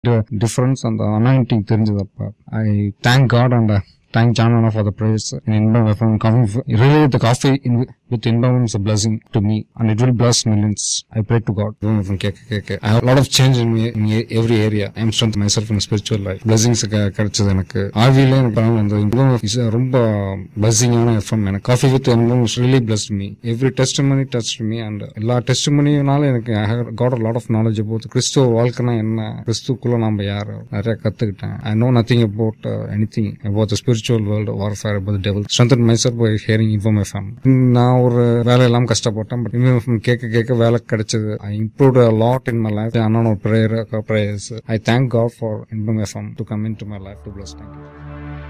difference அந்த anointing தெரிஞ்சது அப்ப I thank God and thank John for the prayers in Inbam FM coffee really the coffee with Inbam is a blessing to me and it will bless millions I pray to God FM கேட்க கேட்க I have lot of change in in every area I am strength my self in spiritual life blessings கிடைச்சது எனக்கு ஆவியில எனக்கு பரவாயில்ல அந்த இன்பம் is a ரொம்ப பிளஸிங்கான எஃப்எம் எனக்கு coffee with Inbam is really blessed me every testimony touch me and எல்லா டெஸ்ட் மணினாலும் எனக்கு I got lot of knowledge about கிறிஸ்துவ வாழ்க்கைனா என்ன கிறிஸ்துக்குள்ள நம்ம யார் நிறைய கத்துக்கிட்டேன் I know nothing about any thing about the spiritual world warfare about devil strengthen myself by hearing Inbam FM நான் ஒரு வேலையெல்லாம் கஷ்டப்பட்டேன் பட் இன்ஃபோம் எஃப்எம் கேட்க கேட்க வேலை கிடைச்சது I improve lot in my life அண்ணன் ஒரு prayer prayers I thank God for Inbam FM to come in to my life to bless thank